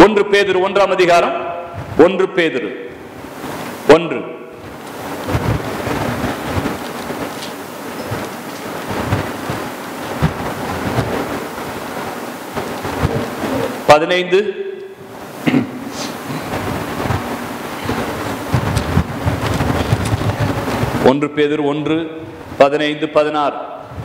ஒன்று பேதுரு ஒன்றாம் அதிகாரம் ஒன்று பேதுரு ஒன்று பதினைந்து ஒன்று பேதர் ஒன்று பதினைந்து பதினாறு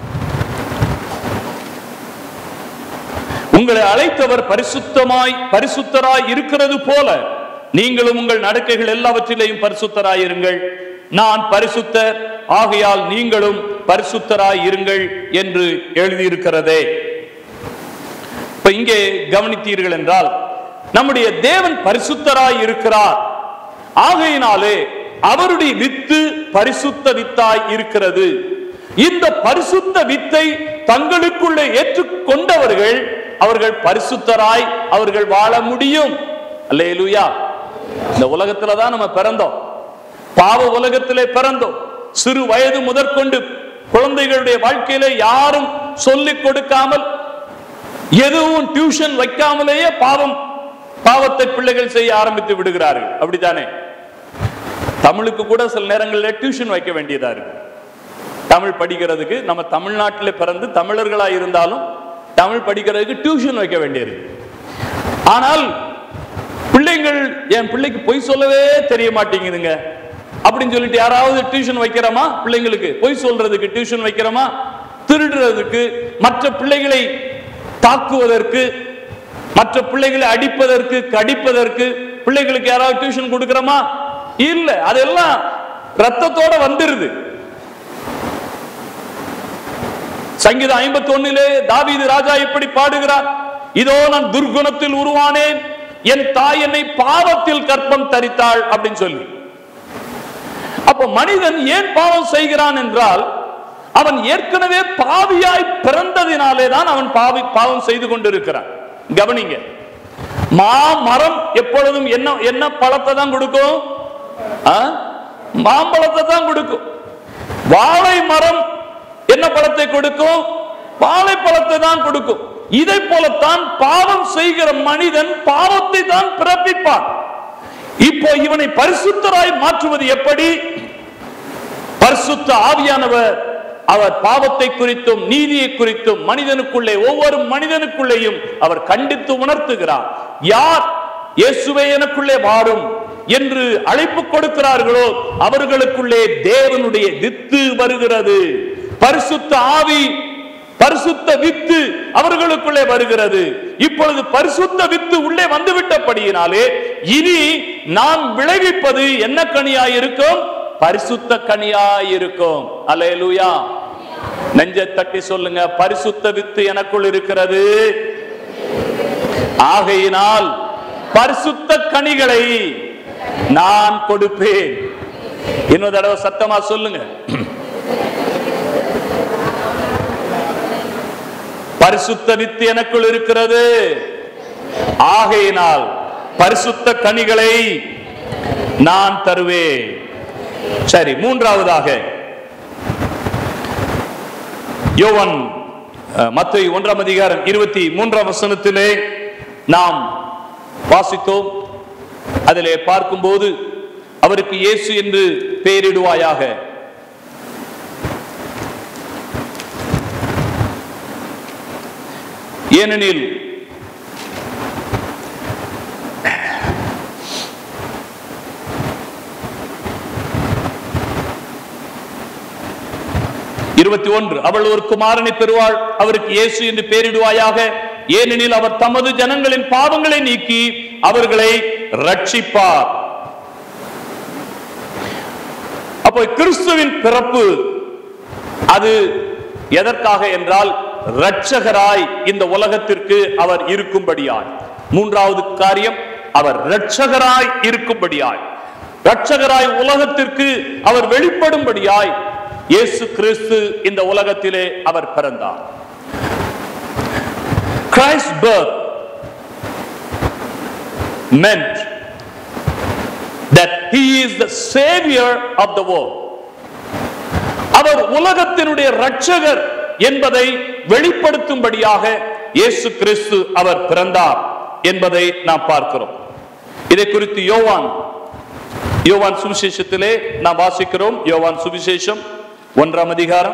உங்களை அழைத்தவர் பரிசுத்தமாய் பரிசுத்தராய் இருக்கிறது போல நீங்களும் உங்கள் நடக்கைகள் எல்லாவற்றிலேயும் பரிசுத்தராய் இருங்கள் நான் பரிசுத்தர் ஆகையால் நீங்களும் பரிசுத்தராய் இருங்கள் என்று எழுதியிருக்கிறதே இப்ப இங்கே கவனித்தீர்கள் என்றால் நம்முடைய தேவன் பரிசுத்தராய் இருக்கிறார் ஆகையினாலே அவருடைய வித்து பரிசுத்த வித்தாய் இருக்கிறது இந்த பரிசுத்த வித்தை தங்களுக்குள்ளே ஏற்றுக்கொண்டவர்கள் அவர்கள் பரிசுத்தராய் அவர்கள் வாழ முடியும் அல்லேலூயா இந்த உலகத்துல தான் நம்ம பிறந்தோம் பாவ உலகத்திலே பிறந்தோம் சிறு வயது முதற்கொண்டு குழந்தைகளுடைய வாழ்க்கையில யாரும் சொல்லிக் கொடுக்காமல் எதுவும் டியூஷன் வைக்காமலேயே பாவம் பாவத்தை பிள்ளைகள் செய்ய ஆரம்பித்து விடுகிறார்கள் அப்படித்தானே தமிழுக்கு கூட சில நேரங்களில் டியூஷன் வைக்க வேண்டியதா இருக்கு தமிழ் படிக்கிறதுக்கு நம்ம தமிழ்நாட்டில் பிறந்து தமிழர்களா இருந்தாலும் தமிழ் படிக்கிறதுக்கு டியூஷன் வைக்க வேண்டியது ஆனால் பிள்ளைங்கள் என் பிள்ளைக்கு பொய் சொல்லவே தெரிய மாட்டேங்குதுங்க அப்படின்னு சொல்லிட்டு யாராவது டியூஷன் வைக்கிறோமா பிள்ளைங்களுக்கு பொய் சொல்றதுக்கு டியூஷன் வைக்கிறோமா திருடுறதுக்கு மற்ற பிள்ளைகளை தாக்குவதற்கு மற்ற பிள்ளைகளை அடிப்பதற்கு கடிப்பதற்கு பிள்ளைகளுக்கு யாராவது டியூஷன் கொடுக்கிறோமா இல்ல அதெல்லாம் ரத்தத்தோட வந்துருது சங்கீதம் ஐம்பத்தி ஒன்னிலே தாவீது ராஜா இப்படி பாடுகிறார் இதோ நான் துர்குணத்தில் உருவானேன் என் தாய் என்னை பாவத்தில் கற்பம் தரித்தாள் அப்படின்னு சொல்லி அப்ப மனிதன் ஏன் பாவம் செய்கிறான் என்றால் அவன் ஏற்கனவே பாவியாய் பிறந்ததினாலே தான் அவன் பாவி பாவம் செய்து கொண்டிருக்கிறான் கவனிங்க மா மரம் எப்பொழுதும் என்ன என்ன பழத்தை தான் கொடுக்கும் ஆ? மாம்பழத்தை தான் கொடுக்கும் வாழை மரம் என்ன பழத்தை கொடுக்கும் வாழைப்பழத்தை தான் கொடுக்கும் இதை போலத்தான் பாவம் செய்கிற மனிதன் பாவத்தை தான் பிறப்பிப்பான் இப்போ இவனை பரிசுத்தராய் மாற்றுவது எப்படி பரிசுத்த ஆவியானவர் அவர் பாவத்தை குறித்தும் நீதியை குறித்தும் மனிதனுக்குள்ளே ஒவ்வொரு மனிதனுக்குள்ளேயும் அவர் கண்டித்து உணர்த்துகிறார் யார் இயேசுவே எனக்குள்ளே வாரும் என்று அழைப்பு கொடுக்கிறார்களோ அவர்களுக்குள்ளே தேவனுடைய வித்து வருகிறது பரிசுத்த ஆவி பரிசுத்த வித்து அவர்களுக்குள்ளே வருகிறது இப்பொழுது பரிசுத்த வித்து உள்ளே வந்துவிட்டபடியினாலே இனி நாம் விளைவிப்பது என்ன கனியாய் இருக்கும் பரிசுத்த கனியாய் இருக்கும் அல்லேலூயா நெஞ்ச தட்டி சொல்லுங்க பரிசுத்த வித்து எனக்குள் இருக்கிறது ஆகையினால் பரிசுத்த கனிகளை நான் கொடுப்பேன் இன்னொரு தடவை சத்தமா சொல்லுங்க பரிசுத்த வித்து எனக்குள் இருக்கிறது ஆகையினால் பரிசுத்த கனிகளை நான் தருவேன் சரி மூன்றாவதாக யோவன் மத்திய ஒன்றாம் அதிகாரம் இருபத்தி மூன்றாம் வசனத்திலே நாம் வாசித்தோம் அதிலே பார்க்கும்போது அவருக்கு இயேசு என்று பெயரிடுவாயாக ஏனெனில் இருபத்தி ஒன்று அவள் ஒரு குமாரனை பெறுவாள் அவருக்கு இயேசு என்று பெயரிடுவாயாக ஏனெனில் அவர் தமது ஜனங்களின் பாவங்களை நீக்கி அவர்களை ரட்சிப்பார் அப்போ கிறிஸ்துவின் பிறப்பு அது எதற்காக என்றால் இரட்சகராய் இந்த உலகத்திற்கு அவர் இருக்கும்படியாய் மூன்றாவது காரியம் அவர் இரட்சகராய் இருக்கும்படியாய் இரட்சகராய் உலகத்திற்கு அவர் வெளிப்படும்படியாய் இயேசு கிறிஸ்து இந்த உலகத்திலே அவர் பிறந்தார் Christ's birth meant that he is the savior of the world அவர் உலகத்தினுடைய இரட்சகர் என்பதை வெளிப்படுத்தும்படியாக இயேசு கிறிஸ்து அவர் பிறந்தார் என்பதை நாம் பார்க்கிறோம் இதை குறித்து யோவான் யோவான் சுவிசேஷத்திலே நாம் வாசிக்கிறோம் யோவான் சுவிசேஷம் ஒன்றாம் அதிகாரம்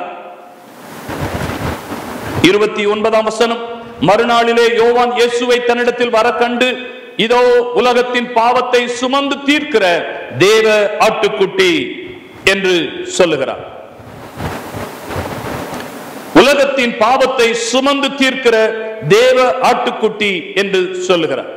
இருபத்தி ஒன்பதாம் வசனம் மறுநாளிலே யோவான் இயேசுவை தன்னிடத்தில் வர கண்டு இதோ உலகத்தின் பாவத்தை சுமந்து தீர்க்கிற தேவ ஆட்டுக்குட்டி என்று சொல்லுகிறார் உலகத்தின் பாவத்தை சுமந்து தீர்க்கிற தேவ ஆட்டுக்குட்டி என்று சொல்லுகிறார்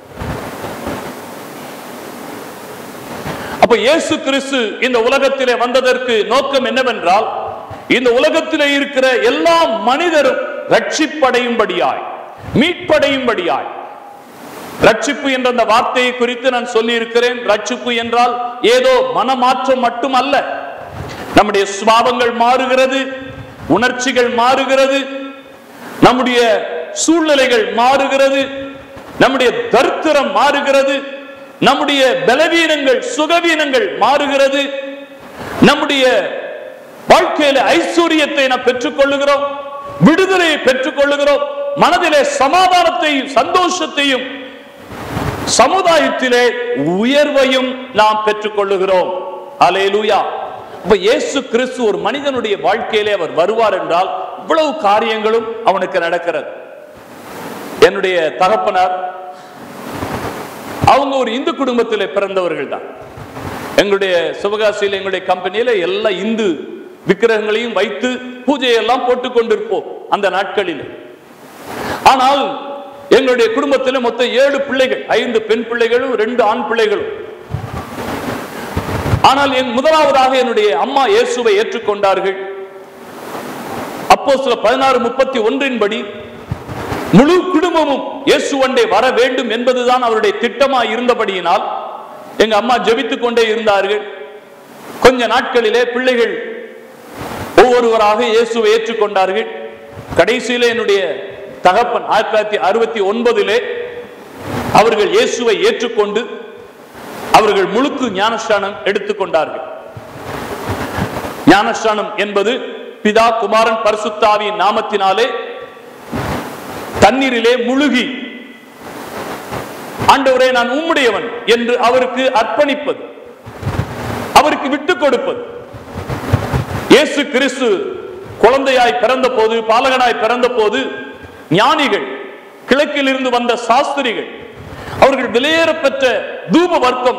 அப்ப இயேசு கிறிஸ்து இந்த உலகத்திலே வந்ததற்கு நோக்கம் என்னவென்றால் இந்த உலகத்திலே இருக்கிற எல்லா மனிதரும் ரட்சிப்படையும்படியாய் மீட்படையும்படியாய் ரட்சிப்பு என்ற அந்த வார்த்தையை குறித்து நான் சொல்லி இருக்கிறேன் ரட்சிப்பு என்றால் ஏதோ மனமாற்றம் மட்டுமல்ல நம்முடைய சுபாவங்கள் மாறுகிறது உணர்ச்சிகள் மாறுகிறது நம்முடைய சூழ்நிலைகள் மாறுகிறது நம்முடைய தரித்திரம் மாறுகிறது நம்முடைய பலவீனங்கள் சுகவீனங்கள் மாறுகிறது நம்முடைய வாழ்க்கையில ஐஸ்வர்யத்தை நாம் பெற்றுக்கொள்ளுகிறோம் விடுதலையை பெற்றுக்கொள்ளுகிறோம் மனதிலே சமாதானத்தையும் சந்தோஷத்தையும் சமுதாயத்திலே உயர்வையும் நாம் பெற்றுக்கொள்ளுகிறோம் அலேலூயா இப்ப இயேசு கிறிஸ்து ஒரு மனிதனுடைய வாழ்க்கையிலே அவர் வருவார் என்றால் இவ்வளவு காரியங்களும் அவனுக்கு நடக்கிறது என்னுடைய தகப்பனார் அவங்க ஒரு இந்து குடும்பத்திலே பிறந்தவர்கள் தான் எங்களுடைய சிவகாசியில் எங்களுடைய கம்பெனியில எல்லா இந்து விக்கிரகங்களையும் வைத்து பூஜையெல்லாம் போட்டுக் கொண்டிருப்போம் அந்த நாட்களில் ஆனால் எங்களுடைய குடும்பத்தில் மொத்தம் ஏழு பிள்ளைகள் ஐந்து பெண் பிள்ளைகளும் ரெண்டு ஆண் பிள்ளைகளும் ஆனால் என் முதலாவதாக என்னுடைய அம்மா இயேசுவை ஏற்றுக்கொண்டார்கள் அப்போ சில பதினாறு முப்பத்தி ஒன்றின்படி முழு குடும்பமும் இயேசு ஒன்றே வர வேண்டும் என்பதுதான் அவருடைய திட்டமா இருந்தபடியினால் எங்க அம்மா ஜெபித்துக் கொண்டே இருந்தார்கள் கொஞ்ச நாட்களிலே பிள்ளைகள் ஒவ்வொருவராக இயேசுவை ஏற்றுக்கொண்டார்கள் கடைசியிலே என்னுடைய தகப்பன் ஆயிரத்தி தொள்ளாயிரத்தி அறுபத்தி ஒன்பதிலே அவர்கள் இயேசுவை ஏற்றுக்கொண்டு அவர்கள் முழுக்கு ஞானஸ்தானம் எடுத்துக்கொண்டார்கள் ஞானஸ்தானம் என்பது பிதா குமாரன் பரிசுத்தாவியின் நாமத்தினாலே தண்ணீரிலே முழுகி ஆண்டவரே நான் உம்முடையவன் என்று அவருக்கு அர்ப்பணிப்பது அவருக்கு விட்டுக் கொடுப்பது இயேசு கிறிஸ்து குழந்தையாய் பிறந்த போது பாலகனாய் பிறந்த போது ஞானிகள் கிழக்கில் இருந்து வந்த சாஸ்திரிகள் அவர்கள் வெளியேறப்பெற்ற தூப வர்க்கம்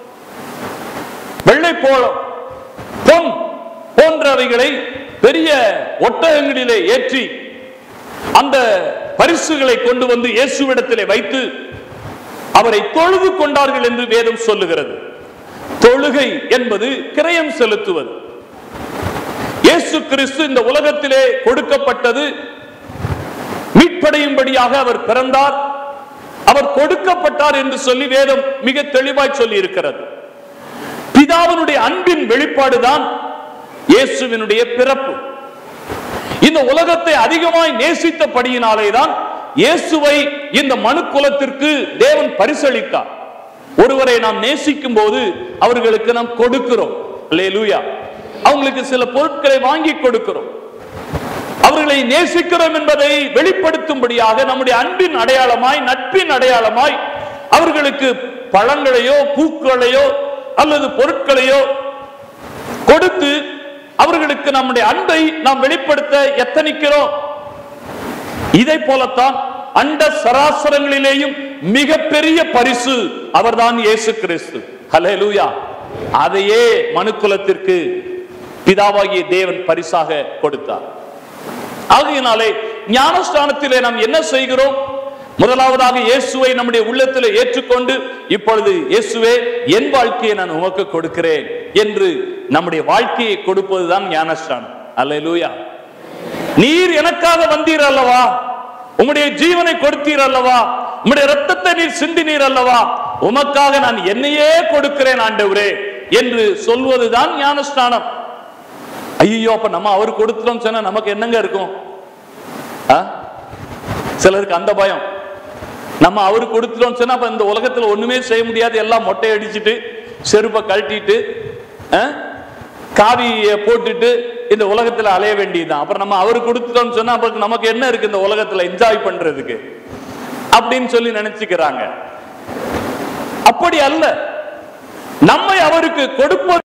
வெள்ளை போலம் பொன் போன்றவைகளை பெரிய ஒட்டகங்களிலே ஏற்றி அந்த பரிசுகளை கொண்டு வந்து இயேசுவிடத்திலே வைத்து அவரை தொழுது கொண்டார்கள் என்று வேதம் சொல்லுகிறது தொழுகை என்பது கிரயம் செலுத்துவது இயேசு கிறிஸ்து இந்த உலகத்திலே கொடுக்கப்பட்டது மீட்படையும்படியாக அவர் பிறந்தார் அவர் கொடுக்கப்பட்டார் என்று சொல்லி வேதம் மிக தெளிவாய் சொல்லி இருக்கிறது பிதாவினுடைய அன்பின் வெளிப்பாடுதான் இயேசுவினுடைய பிறப்பு இந்த உலகத்தை அதிகமாய் நேசித்தபடியினாலேதான் இயேசுவை இந்த மனு குலத்திற்கு தேவன் பரிசளித்தார் ஒருவரை நாம் நேசிக்கும் போது அவர்களுக்கு நாம் கொடுக்கிறோம் அல்லேலூயா அவங்களுக்கு சில பொருட்களை வாங்கி கொடுக்கிறோம் அவர்களை நேசிக்கிறோம் என்பதை வெளிப்படுத்தும்படியாக நம்முடைய அன்பின் அடையாளமாய் நட்பின் அடையாளமாய் அவர்களுக்கு பழங்களையோ பூக்களையோ அல்லது பொருட்களையோ கொடுத்து அவர்களுக்கு நம்முடைய அன்பை நாம் வெளிப்படுத்த எத்தனிக்கிறோம் இதை போலத்தான் அண்ட சராசரங்களிலேயும் மிகப்பெரிய பரிசு அவர்தான் இயேசு கிறிஸ்து ஹalleluya அதையே மனுக்குலத்திற்கு பிதாவாகிய தேவன் பரிசாக கொடுத்தார் ஆகையினாலே ஞானஸ்தானத்திலே நாம் என்ன செய்கிறோம் முதலாவதாக இயேசுவை நம்முடைய உள்ளத்தில் ஏற்றுக்கொண்டு இப்பொழுது இயேசுவே என் வாழ்க்கையை நான் உமக்கு கொடுக்கிறேன் என்று நம்முடைய வாழ்க்கையை கொடுப்பதுதான் ஞானஸ்தானம் அல்லேலூயா நீர் எனக்காக வந்தீர் அல்லவா உம்முடைய ஜீவனை கொடுத்தீர் அல்லவா உம்முடைய ரத்தத்தை நீர் சிந்தினீர் அல்லவா உமக்காக நான் என்னையே கொடுக்கிறேன் ஆண்டவரே என்று சொல்வதுதான் ஞானஸ்தானம் ஐயோ அப்ப நம்ம அவர் கொடுத்துட்டோம் சொன்னா நமக்கு என்னங்க இருக்கும் ஆ? சிலருக்கு அந்த பயம் நம்ம அவரு கொடுத்துட்டோம் சொன்னா அப்ப இந்த உலகத்துல ஒண்ணுமே செய்ய முடியாது எல்லாம் மொட்டை அடிச்சிட்டு செருப்பை கழட்டிட்டு ஆ? காவியை போட்டுட்டு இந்த உலகத்துல அலைய வேண்டியதுதான் அப்புறம் நம்ம அவரு கொடுத்துட்டோம்னு சொன்னா அப்புறம் நமக்கு என்ன இருக்கு இந்த உலகத்துல என்ஜாய் பண்றதுக்கு அப்படின்னு சொல்லி நினைச்சுக்கிறாங்க அப்படி அல்ல நம்மை அவருக்கு கொடுப்பது